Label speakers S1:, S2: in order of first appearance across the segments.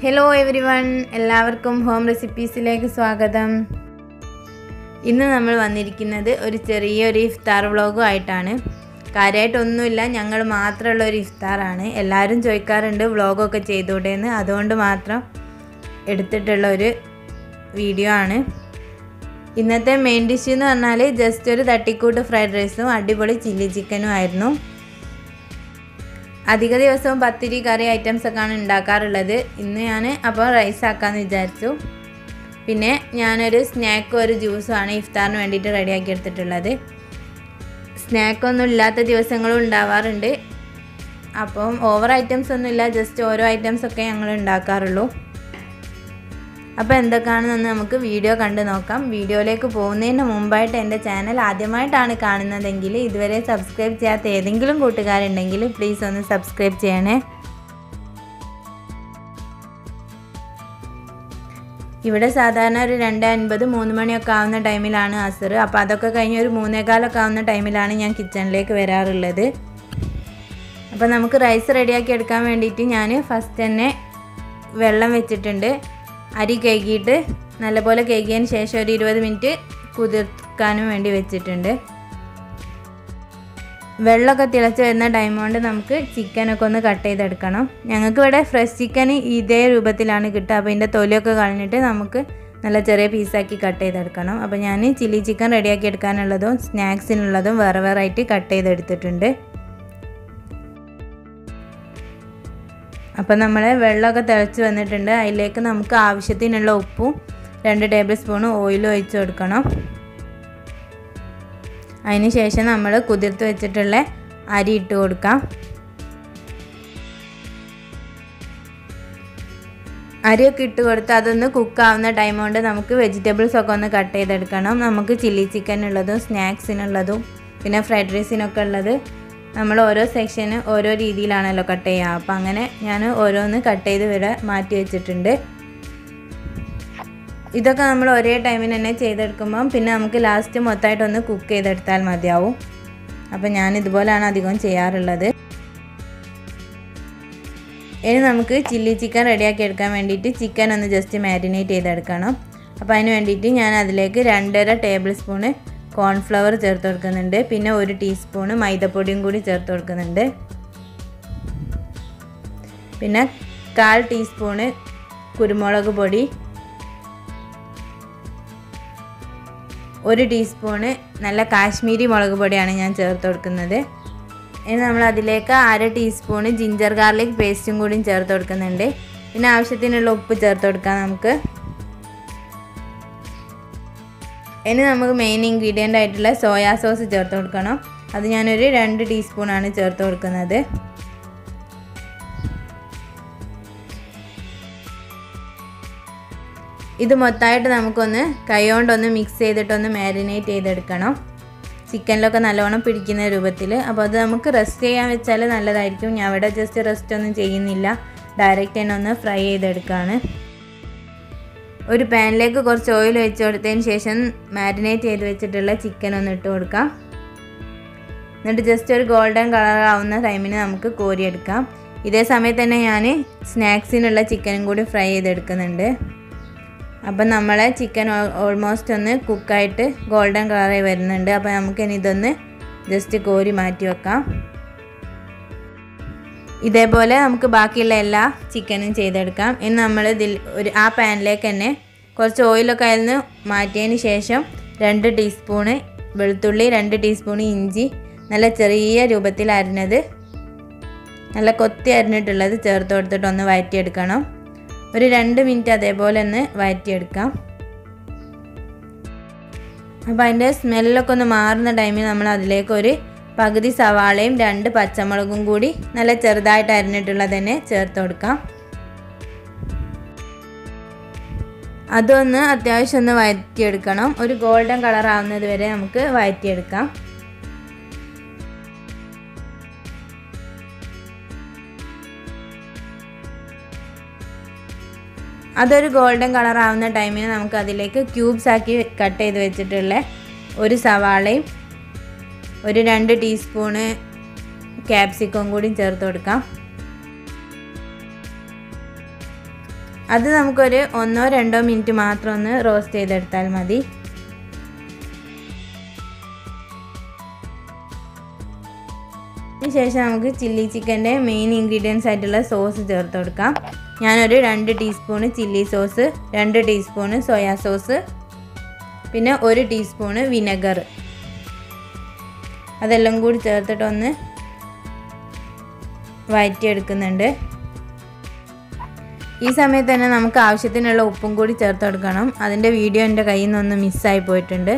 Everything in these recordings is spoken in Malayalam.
S1: ഹലോ എവരി വൺ എല്ലാവർക്കും ഹോം റെസിപ്പീസിലേക്ക് സ്വാഗതം ഇന്ന് നമ്മൾ വന്നിരിക്കുന്നത് ഒരു ചെറിയൊരു ഇഫ്താർ വ്ളോഗും ആയിട്ടാണ് കാര്യമായിട്ടൊന്നുമില്ല ഞങ്ങൾ മാത്രമുള്ള ഒരു ഇഫ്താറാണ് എല്ലാവരും ചോദിക്കാറുണ്ട് വ്ളോഗൊക്കെ ചെയ്തുകൂടെയെന്ന് അതുകൊണ്ട് മാത്രം എടുത്തിട്ടുള്ള ഒരു വീഡിയോ ആണ് ഇന്നത്തെ മെയിൻ ഡിഷ് എന്ന് പറഞ്ഞാൽ ജസ്റ്റ് ഒരു തട്ടിക്കൂട്ട് ഫ്രൈഡ് റൈസും അടിപൊളി ചില്ലി ചിക്കനും ആയിരുന്നു അധിക ദിവസവും പത്തിരി കറി ഐറ്റംസ് ഒക്കെയാണ് ഉണ്ടാക്കാറുള്ളത് ഇന്ന് ഞാൻ അപ്പോൾ റൈസ് ആക്കാമെന്ന് വിചാരിച്ചു പിന്നെ ഞാനൊരു സ്നാക്കും ഒരു ജ്യൂസും ആണ് ഇഫ്താറിന് വേണ്ടിയിട്ട് റെഡിയാക്കി എടുത്തിട്ടുള്ളത് സ്നാക്കൊന്നും ഇല്ലാത്ത ദിവസങ്ങളും ഉണ്ടാവാറുണ്ട് അപ്പം ഓവർ ഐറ്റംസ് ഒന്നും ഇല്ല ജസ്റ്റ് ഓരോ ഐറ്റംസ് ഒക്കെ ഞങ്ങൾ ഉണ്ടാക്കാറുള്ളൂ അപ്പോൾ എന്തൊക്കെയാണെന്ന് നമുക്ക് വീഡിയോ കണ്ടു നോക്കാം വീഡിയോയിലേക്ക് പോകുന്നതിന് മുമ്പായിട്ട് എൻ്റെ ചാനൽ ആദ്യമായിട്ടാണ് കാണുന്നതെങ്കിൽ ഇതുവരെ സബ്സ്ക്രൈബ് ചെയ്യാത്ത ഏതെങ്കിലും കൂട്ടുകാരുണ്ടെങ്കിൽ പ്ലീസ് ഒന്ന് സബ്സ്ക്രൈബ് ചെയ്യണേ ഇവിടെ സാധാരണ ഒരു രണ്ട് അൻപത് മൂന്ന് മണിയൊക്കെ ആവുന്ന ടൈമിലാണ് അസർ അപ്പോൾ അതൊക്കെ കഴിഞ്ഞ് ഒരു മൂന്നേകാലൊക്കെ ആവുന്ന ടൈമിലാണ് ഞാൻ കിച്ചണിലേക്ക് വരാറുള്ളത് അപ്പോൾ നമുക്ക് റൈസ് റെഡിയാക്കി എടുക്കാൻ വേണ്ടിയിട്ട് ഞാൻ ഫസ്റ്റ് തന്നെ വെള്ളം വെച്ചിട്ടുണ്ട് അരി കഴുകിയിട്ട് നല്ലപോലെ കഴുകിയതിന് ശേഷം ഒരു ഇരുപത് മിനിറ്റ് കുതിർക്കാനും വേണ്ടി വെച്ചിട്ടുണ്ട് വെള്ളമൊക്കെ തിളച്ച് വരുന്ന ടൈം കൊണ്ട് നമുക്ക് ചിക്കനൊക്കെ ഒന്ന് കട്ട് ചെയ്തെടുക്കണം ഞങ്ങൾക്ക് ഇവിടെ ഫ്രഷ് ചിക്കൻ ഇതേ രൂപത്തിലാണ് കിട്ടുക അപ്പോൾ ഇതിൻ്റെ തൊലിയൊക്കെ കളഞ്ഞിട്ട് നമുക്ക് നല്ല ചെറിയ പീസാക്കി കട്ട് ചെയ്തെടുക്കണം അപ്പോൾ ഞാൻ ചില്ലി ചിക്കൻ റെഡിയാക്കി എടുക്കാനുള്ളതും സ്നാക്സിനുള്ളതും വേറെ വേറെ ആയിട്ട് കട്ട് ചെയ്തെടുത്തിട്ടുണ്ട് അപ്പോൾ നമ്മൾ വെള്ളമൊക്കെ തിളച്ച് വന്നിട്ടുണ്ട് അതിലേക്ക് നമുക്ക് ആവശ്യത്തിനുള്ള ഉപ്പും രണ്ട് ടേബിൾ സ്പൂൺ ഓയിലും ഒഴിച്ച് കൊടുക്കണം അതിന് ശേഷം നമ്മൾ കുതിർത്ത് വെച്ചിട്ടുള്ള അരി ഇട്ട് കൊടുക്കാം അരിയൊക്കെ ഇട്ട് കൊടുത്ത് അതൊന്ന് കുക്കാവുന്ന ടൈം കൊണ്ട് നമുക്ക് വെജിറ്റബിൾസ് ഒക്കെ ഒന്ന് കട്ട് ചെയ്തെടുക്കണം നമുക്ക് ചില്ലി ചിക്കൻ ഉള്ളതും സ്നാക്സിനുള്ളതും പിന്നെ ഫ്രൈഡ് റൈസിനൊക്കെ ഉള്ളത് നമ്മൾ ഓരോ സെക്ഷന് ഓരോ രീതിയിലാണല്ലോ കട്ട് ചെയ്യുക അപ്പോൾ അങ്ങനെ ഞാൻ ഓരോന്ന് കട്ട് ചെയ്ത് ഇവിടെ മാറ്റി വെച്ചിട്ടുണ്ട് ഇതൊക്കെ നമ്മൾ ഒരേ ടൈമിന് തന്നെ ചെയ്തെടുക്കുമ്പം പിന്നെ നമുക്ക് ലാസ്റ്റ് മൊത്തമായിട്ടൊന്ന് കുക്ക് ചെയ്തെടുത്താൽ മതിയാവും അപ്പോൾ ഞാൻ ഇതുപോലെയാണ് അധികം ചെയ്യാറുള്ളത് ഇനി നമുക്ക് ചില്ലി ചിക്കൻ റെഡിയാക്കി എടുക്കാൻ വേണ്ടിയിട്ട് ചിക്കൻ ഒന്ന് ജസ്റ്റ് മാരിനേറ്റ് ചെയ്തെടുക്കണം അപ്പോൾ അതിന് വേണ്ടിയിട്ട് ഞാൻ അതിലേക്ക് രണ്ടര ടേബിൾ സ്പൂണ് കോൺഫ്ലവർ ചേർത്ത് കൊടുക്കുന്നുണ്ട് പിന്നെ ഒരു ടീസ്പൂണ് മൈദപ്പൊടിയും കൂടി ചേർത്ത് കൊടുക്കുന്നുണ്ട് പിന്നെ കാൽ ടീസ്പൂണ് കുരുമുളക് പൊടി ഒരു ടീസ്പൂണ് നല്ല കാശ്മീരി മുളക് പൊടിയാണ് ഞാൻ ചേർത്ത് കൊടുക്കുന്നത് ഇനി നമ്മൾ അതിലേക്ക് അര ടീസ്പൂണ് ജിഞ്ചർ ഗാർലിക് പേസ്റ്റും കൂടിയും ചേർത്ത് കൊടുക്കുന്നുണ്ട് പിന്നെ ആവശ്യത്തിനുള്ള ഉപ്പ് ചേർത്ത് കൊടുക്കാം നമുക്ക് ഇനി നമുക്ക് മെയിൻ ഇൻഗ്രീഡിയൻ്റ് ആയിട്ടുള്ള സോയാ സോസ് ചേർത്ത് കൊടുക്കണം അത് ഞാനൊരു രണ്ട് ടീസ്പൂണാണ് ചേർത്ത് കൊടുക്കുന്നത് ഇത് മൊത്തമായിട്ട് നമുക്കൊന്ന് കൈകൊണ്ടൊന്ന് മിക്സ് ചെയ്തിട്ടൊന്ന് മാരിനേറ്റ് ചെയ്തെടുക്കണം ചിക്കനിലൊക്കെ നല്ലോണം പിടിക്കുന്ന രൂപത്തിൽ അപ്പോൾ അത് നമുക്ക് റെസ്റ്റ് ചെയ്യാൻ വെച്ചാൽ നല്ലതായിരിക്കും ഞാൻ ഇവിടെ ജസ്റ്റ് റെസ്റ്റ് ഒന്നും ചെയ്യുന്നില്ല ഡയറക്റ്റ് തന്നെ ഒന്ന് ഫ്രൈ ചെയ്തെടുക്കുകയാണ് ഒരു പാനിലേക്ക് കുറച്ച് ഓയിൽ വെച്ച് കൊടുത്തതിന് ശേഷം മാരിനേറ്റ് ചെയ്ത് വെച്ചിട്ടുള്ള ചിക്കൻ ഒന്ന് ഇട്ട് കൊടുക്കാം എന്നിട്ട് ജസ്റ്റ് ഒരു ഗോൾഡൻ കളർ ആവുന്ന ടൈമിന് നമുക്ക് കോരിയെടുക്കാം ഇതേ സമയത്ത് തന്നെ ഞാൻ സ്നാക്സിനുള്ള ചിക്കനും കൂടി ഫ്രൈ ചെയ്തെടുക്കുന്നുണ്ട് അപ്പം നമ്മളെ ചിക്കൻ ഓൾമോസ്റ്റ് ഒന്ന് കുക്കായിട്ട് ഗോൾഡൻ കളറായി വരുന്നുണ്ട് അപ്പോൾ നമുക്കിനി ഇതൊന്ന് ജസ്റ്റ് കോരി മാറ്റി വെക്കാം ഇതേപോലെ നമുക്ക് ബാക്കിയുള്ള എല്ലാ ചിക്കനും ചെയ്തെടുക്കാം ഇനി നമ്മൾ ഇതിൽ ഒരു ആ പാനിലേക്ക് തന്നെ കുറച്ച് ഓയിലൊക്കെ അതിൽ നിന്ന് മാറ്റിയതിന് ശേഷം രണ്ട് ടീസ്പൂണ് വെളുത്തുള്ളി രണ്ട് ടീസ്പൂൺ ഇഞ്ചി നല്ല ചെറിയ രൂപത്തിൽ അരിഞ്ഞത് നല്ല കൊത്തി അരിഞ്ഞിട്ടുള്ളത് ചേർത്ത് കൊടുത്തിട്ട് ഒന്ന് വഴറ്റിയെടുക്കണം ഒരു രണ്ട് മിനിറ്റ് അതേപോലെ ഒന്ന് വഴറ്റിയെടുക്കാം അപ്പോൾ അതിൻ്റെ സ്മെല്ലൊക്കെ ഒന്ന് മാറുന്ന ടൈമിൽ നമ്മൾ അതിലേക്ക് ഒരു പകുതി സവാളയും രണ്ട് പച്ചമുളകും കൂടി നല്ല ചെറുതായിട്ട് അരിഞ്ഞിട്ടുള്ളത് തന്നെ ചേർത്ത് കൊടുക്കാം അതൊന്ന് അത്യാവശ്യം ഒന്ന് വഴറ്റിയെടുക്കണം ഒരു ഗോൾഡൻ കളർ ആവുന്നത് വരെ നമുക്ക് വഴറ്റിയെടുക്കാം അതൊരു ഗോൾഡൻ കളർ ആവുന്ന ടൈമിന് നമുക്ക് അതിലേക്ക് ക്യൂബ്സ് ആക്കി കട്ട് ചെയ്ത് വെച്ചിട്ടുള്ള ഒരു സവാളയും ഒരു രണ്ട് ടീസ്പൂണ് ക്യാപ്സിക്കം കൂടി ചേർത്ത് കൊടുക്കാം അത് നമുക്കൊരു ഒന്നോ രണ്ടോ മിനിറ്റ് മാത്രം ഒന്ന് റോസ്റ്റ് ചെയ്തെടുത്താൽ മതി ശേഷം നമുക്ക് ചില്ലി ചിക്കൻ്റെ മെയിൻ ഇൻഗ്രീഡിയൻസ് ആയിട്ടുള്ള സോസ് ചേർത്ത് കൊടുക്കാം ഞാനൊരു രണ്ട് ടീസ്പൂണ് ചില്ലി സോസ് രണ്ട് ടീസ്പൂണ് സോയാ സോസ് പിന്നെ ഒരു ടീസ്പൂണ് വിനെഗർ അതെല്ലാം കൂടി ചേർത്തിട്ടൊന്ന് വഴറ്റിയെടുക്കുന്നുണ്ട് ഈ സമയത്ത് തന്നെ നമുക്ക് ആവശ്യത്തിനുള്ള ഉപ്പും കൂടി ചേർത്ത് കൊടുക്കണം അതിൻ്റെ വീഡിയോ എൻ്റെ കയ്യിൽ നിന്നൊന്ന് മിസ്സായി പോയിട്ടുണ്ട്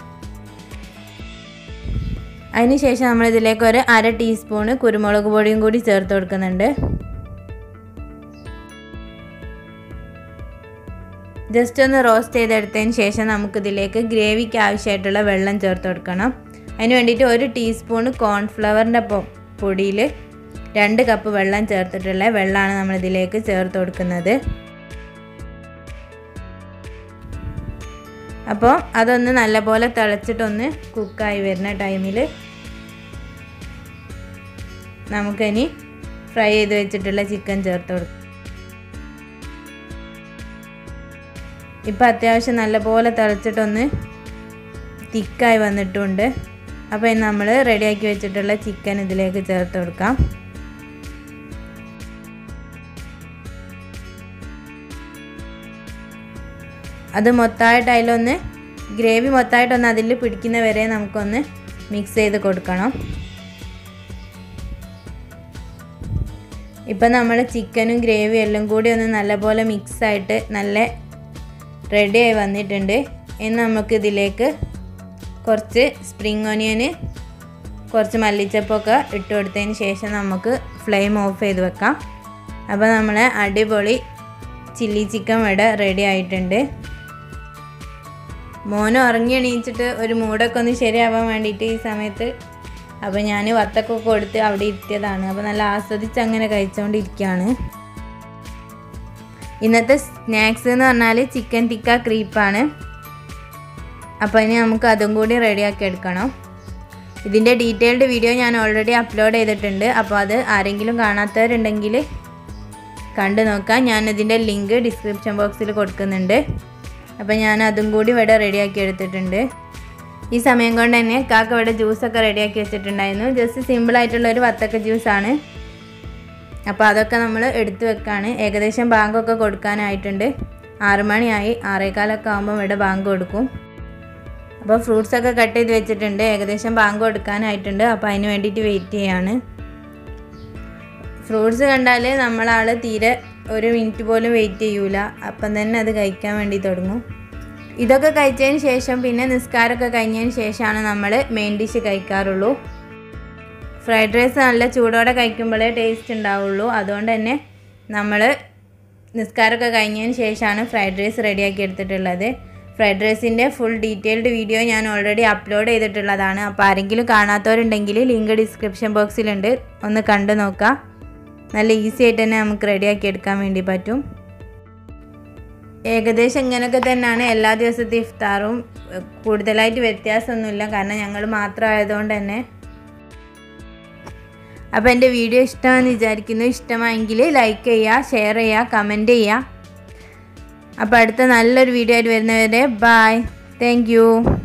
S1: അതിനുശേഷം നമ്മൾ ഇതിലേക്ക് ഒരു അര ടീസ്പൂണ് കുരുമുളക് പൊടിയും കൂടി ചേർത്ത് കൊടുക്കുന്നുണ്ട് ജസ്റ്റ് ഒന്ന് റോസ്റ്റ് ചെയ്തെടുത്തതിന് ശേഷം നമുക്കിതിലേക്ക് ഗ്രേവിക്ക് ആവശ്യമായിട്ടുള്ള വെള്ളം ചേർത്ത് കൊടുക്കണം അതിന് വേണ്ടിയിട്ട് ഒരു ടീസ്പൂണ് കോൺഫ്ലവറിൻ്റെ പൊടിയിൽ രണ്ട് കപ്പ് വെള്ളം ചേർത്തിട്ടുള്ള വെള്ളമാണ് നമ്മൾ ഇതിലേക്ക് ചേർത്ത് കൊടുക്കുന്നത് അപ്പോൾ അതൊന്ന് നല്ലപോലെ തിളച്ചിട്ടൊന്ന് കുക്കായി വരുന്ന ടൈമിൽ നമുക്കിനി ഫ്രൈ ചെയ്ത് വെച്ചിട്ടുള്ള ചിക്കൻ ചേർത്ത് കൊടുക്കാം ഇപ്പം അത്യാവശ്യം നല്ലപോലെ തിളച്ചിട്ടൊന്ന് തിക്കായി വന്നിട്ടുണ്ട് അപ്പോൾ ഇനി നമ്മൾ റെഡിയാക്കി വെച്ചിട്ടുള്ള ചിക്കൻ ഇതിലേക്ക് ചേർത്ത് കൊടുക്കാം അത് മൊത്തമായിട്ട് അതിലൊന്ന് ഗ്രേവി മൊത്തമായിട്ടൊന്ന് അതിൽ പിടിക്കുന്ന വരെ നമുക്കൊന്ന് മിക്സ് ചെയ്ത് കൊടുക്കണം ഇപ്പം നമ്മൾ ചിക്കനും ഗ്രേവിയും എല്ലാം കൂടി ഒന്ന് നല്ലപോലെ മിക്സായിട്ട് നല്ല റെഡിയായി വന്നിട്ടുണ്ട് ഇനി നമുക്ക് ഇതിലേക്ക് കുറച്ച് സ്പ്രിങ് ഒനിയന് കുറച്ച് മല്ലിച്ചപ്പൊക്കെ ഇട്ട് കൊടുത്തതിന് ശേഷം നമുക്ക് ഫ്ലെയിം ഓഫ് ചെയ്ത് വെക്കാം അപ്പോൾ നമ്മളെ അടിപൊളി ചില്ലി ചിക്കൻ ഇവിടെ റെഡി ആയിട്ടുണ്ട് മോന് ഉറങ്ങി എണീച്ചിട്ട് ഒരു മൂടൊക്കെ ഒന്ന് ശരിയാവാൻ വേണ്ടിയിട്ട് ഈ സമയത്ത് അപ്പോൾ ഞാൻ വത്തൊക്കെ കൊടുത്ത് അവിടെ ഇരുത്തിയതാണ് അപ്പോൾ നല്ല ആസ്വദിച്ച് അങ്ങനെ കഴിച്ചുകൊണ്ടിരിക്കുകയാണ് ഇന്നത്തെ സ്നാക്സ് എന്ന് പറഞ്ഞാൽ ചിക്കൻ ടിക്ക ക്രീപ്പാണ് അപ്പോൾ ഇനി നമുക്ക് അതും കൂടി റെഡിയാക്കി എടുക്കണം ഇതിൻ്റെ ഡീറ്റെയിൽഡ് വീഡിയോ ഞാൻ ഓൾറെഡി അപ്ലോഡ് ചെയ്തിട്ടുണ്ട് അപ്പോൾ അത് ആരെങ്കിലും കാണാത്തവരുണ്ടെങ്കിൽ കണ്ടു നോക്കാം ഞാൻ ഇതിൻ്റെ ലിങ്ക് ഡിസ്ക്രിപ്ഷൻ ബോക്സിൽ കൊടുക്കുന്നുണ്ട് അപ്പോൾ ഞാൻ അതും കൂടി ഇവിടെ റെഡിയാക്കി എടുത്തിട്ടുണ്ട് ഈ സമയം കൊണ്ട് തന്നെ കാക്ക ഇവിടെ ജ്യൂസൊക്കെ റെഡിയാക്കി വെച്ചിട്ടുണ്ടായിരുന്നു ജസ്റ്റ് സിമ്പിളായിട്ടുള്ള ഒരു വത്തക്ക ജ്യൂസാണ് അപ്പോൾ അതൊക്കെ നമ്മൾ എടുത്തു വെക്കാണ് ഏകദേശം ബാങ്കൊക്കെ കൊടുക്കാനായിട്ടുണ്ട് ആറ് മണിയായി ആറേകാലൊക്കെ ആകുമ്പോൾ ഇവിടെ ബാങ്ക് കൊടുക്കും അപ്പോൾ ഫ്രൂട്ട്സൊക്കെ കട്ട് ചെയ്ത് വെച്ചിട്ടുണ്ട് ഏകദേശം ബാങ്ക് കൊടുക്കാനായിട്ടുണ്ട് അപ്പോൾ അതിന് വേണ്ടിയിട്ട് വെയിറ്റ് ചെയ്യാണ് ഫ്രൂട്ട്സ് കണ്ടാൽ നമ്മളാൾ തീരെ ഒരു മിനിറ്റ് പോലും വെയിറ്റ് ചെയ്യൂല അപ്പം തന്നെ അത് കഴിക്കാൻ വേണ്ടി തുടങ്ങും ഇതൊക്കെ കഴിച്ചതിന് ശേഷം പിന്നെ നിസ്കാരമൊക്കെ കഴിഞ്ഞതിന് ശേഷമാണ് നമ്മൾ മെയിൻ ഡിഷ് കഴിക്കാറുള്ളൂ ഫ്രൈഡ് റൈസ് നല്ല ചൂടോടെ കഴിക്കുമ്പോഴേ ടേസ്റ്റ് ഉണ്ടാവുള്ളൂ അതുകൊണ്ട് തന്നെ നമ്മൾ നിസ്കാരമൊക്കെ കഴിഞ്ഞതിന് ശേഷമാണ് ഫ്രൈഡ് റൈസ് റെഡിയാക്കി എടുത്തിട്ടുള്ളത് ഫ്രൈഡ് റൈസിൻ്റെ ഫുൾ ഡീറ്റെയിൽഡ് വീഡിയോ ഞാൻ ഓൾറെഡി അപ്ലോഡ് ചെയ്തിട്ടുള്ളതാണ് അപ്പോൾ ആരെങ്കിലും കാണാത്തവരുണ്ടെങ്കിൽ ലിങ്ക് ഡിസ്ക്രിപ്ഷൻ ബോക്സിലുണ്ട് ഒന്ന് കണ്ടു നോക്കാം നല്ല ഈസി ആയിട്ട് തന്നെ നമുക്ക് റെഡിയാക്കി എടുക്കാൻ വേണ്ടി പറ്റും ഏകദേശം ഇങ്ങനെയൊക്കെ തന്നെയാണ് എല്ലാ ദിവസത്തെ ഇഫ്താറും കൂടുതലായിട്ട് വ്യത്യാസമൊന്നുമില്ല കാരണം ഞങ്ങൾ മാത്രമായതുകൊണ്ട് തന്നെ അപ്പോൾ എൻ്റെ വീഡിയോ ഇഷ്ടമാണെന്ന് വിചാരിക്കുന്നു ഇഷ്ടമായെങ്കിൽ ലൈക്ക് ചെയ്യുക ഷെയർ ചെയ്യുക കമൻറ്റ് ചെയ്യുക അപ്പോൾ അടുത്ത നല്ലൊരു വീഡിയോ ആയിട്ട് വരുന്നവരെ ബായ് താങ്ക്